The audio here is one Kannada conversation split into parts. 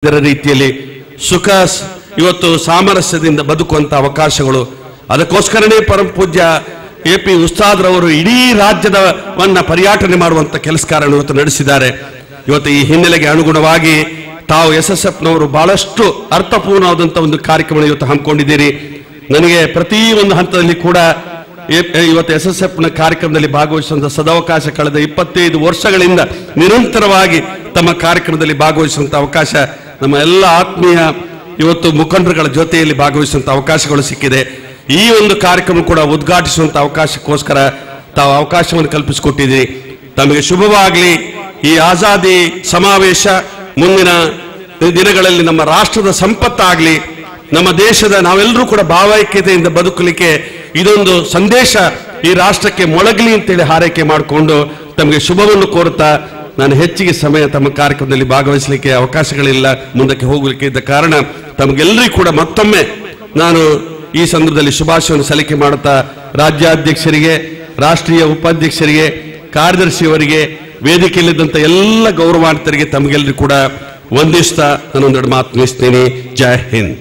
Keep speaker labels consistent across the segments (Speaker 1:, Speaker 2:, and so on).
Speaker 1: ಇದರ ರೀತಿಯಲ್ಲಿ ಸುಖ ಸ್- ಇವತ್ತು ಸಾಮರಸ್ಯದಿಂದ ಬದುಕುವಂತ ಅವಕಾಶಗಳು ಅದಕ್ಕೋಸ್ಕರನೇ ಪರಮ ಪೂಜ್ಯ ಎ ಪಿ ಉಸ್ತಾದ್ರವರು ಇಡೀ ರಾಜ್ಯದವನ್ನ ಪರ್ಯಟನೆ ಮಾಡುವಂತ ಕೆಲಸ ಕಾರ್ಯ ಇವತ್ತು ನಡೆಸಿದ್ದಾರೆ ಇವತ್ತು ಈ ಹಿನ್ನೆಲೆಗೆ ಅನುಗುಣವಾಗಿ ತಾವು ಎಸ್ ಎಸ್ ಎಫ್ನವರು ಬಹಳಷ್ಟು ಅರ್ಥಪೂರ್ಣವಾದಂಥ ಒಂದು ಕಾರ್ಯಕ್ರಮ ಇವತ್ತು ಹಮ್ಮಿಕೊಂಡಿದ್ದೀರಿ ನನಗೆ ಪ್ರತಿ ಒಂದು ಹಂತದಲ್ಲಿ ಕೂಡ ಎ- ಇವತ್ತು ಎಸ್ ಎಸ್ ಎಫ್ ನ ಕಾರ್ಯಕ್ರಮದಲ್ಲಿ ಭಾಗವಹಿಸುವಂತ ಸದಾವಕಾಶ ಕಳೆದ ಇಪ್ಪತ್ತೈದು ವರ್ಷಗಳಿಂದ ನಿರಂತರವಾಗಿ ತಮ್ಮ ಕಾರ್ಯಕ್ರಮದಲ್ಲಿ ಭಾಗವಹಿಸುವಂತ ಅವಕಾಶ ನಮ್ಮ ಎಲ್ಲ ಆತ್ಮೀಯ ಇವತ್ತು ಮುಖಂಡರುಗಳ ಜೊತೆಯಲ್ಲಿ ಭಾಗವಹಿಸುವಂತ ಅವಕಾಶಗಳು ಸಿಕ್ಕಿದೆ ಈ ಒಂದು ಕಾರ್ಯಕ್ರಮ ಕೂಡ ಉದ್ಘಾಟಿಸುವಂತ ಅವಕಾಶಕ್ಕೋಸ್ಕರ ತಾವು ಅವಕಾಶವನ್ನು ಕಲ್ಪಿಸಿಕೊಟ್ಟಿದ್ದೀರಿ ತಮಗೆ ಶುಭವಾಗಲಿ ಈ ಆಜಾದಿ ಸಮಾವೇಶ ಮುಂದಿನ ದಿನಗಳಲ್ಲಿ ನಮ್ಮ ರಾಷ್ಟ್ರದ ಸಂಪತ್ತಾಗಲಿ ನಮ್ಮ ದೇಶದ ನಾವೆಲ್ಲರೂ ಕೂಡ ಭಾವೈಕ್ಯತೆಯಿಂದ ಬದುಕಲಿಕ್ಕೆ ಇದೊಂದು ಸಂದೇಶ ಈ ರಾಷ್ಟ್ರಕ್ಕೆ ಮೊಳಗಲಿ ಅಂತೇಳಿ ಹಾರೈಕೆ ಮಾಡಿಕೊಂಡು ತಮಗೆ ಶುಭವನ್ನು ಕೋರುತ್ತಾ ನಾನು ಹೆಚ್ಚಿಗೆ ಸಮಯ ತಮ್ಮ ಕಾರ್ಯಕ್ರಮದಲ್ಲಿ ಭಾಗವಹಿಸಲಿಕ್ಕೆ ಅವಕಾಶಗಳಿಲ್ಲ ಮುಂದಕ್ಕೆ ಹೋಗಲಿಕ್ಕೆ ಇದ್ದ ಕಾರಣ ತಮಗೆಲ್ಲರಿಗೂ ಕೂಡ ಮತ್ತೊಮ್ಮೆ ನಾನು ಈ ಸಂದರ್ಭದಲ್ಲಿ ಶುಭಾಶಯವನ್ನು ಸಲ್ಲಿಕೆ ಮಾಡುತ್ತಾ ರಾಜ್ಯಾಧ್ಯಕ್ಷರಿಗೆ ರಾಷ್ಟ್ರೀಯ ಉಪಾಧ್ಯಕ್ಷರಿಗೆ ಕಾರ್ಯದರ್ಶಿಯವರಿಗೆ ವೇದಿಕೆಯಲ್ಲಿದ್ದಂಥ ಎಲ್ಲ ಗೌರವಾನ್ವಿತರಿಗೆ ತಮಗೆಲ್ಲರಿಗೂ ಕೂಡ ವಂದಿಸ್ತಾ ನಾನೊಂದೆರಡು ಮಾತು ಮುಗಿಸ್ತೇನೆ ಜೈ ಹಿಂದ್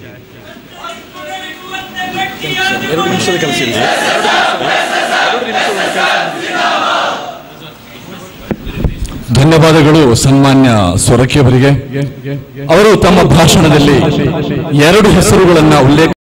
Speaker 2: ಎರಡು ನಿಮಿಷದ ಕೆಲಸ ಇದೆ
Speaker 3: ಧನ್ಯವಾದಗಳು ಸನ್ಮಾನ್ಯ ಸೊರಕೆಯವರಿಗೆ ಅವರು ತಮ್ಮ ಭಾಷಣದಲ್ಲಿ ಎರಡು ಹೆಸರುಗಳನ್ನ ಉಲ್ಲೇಖ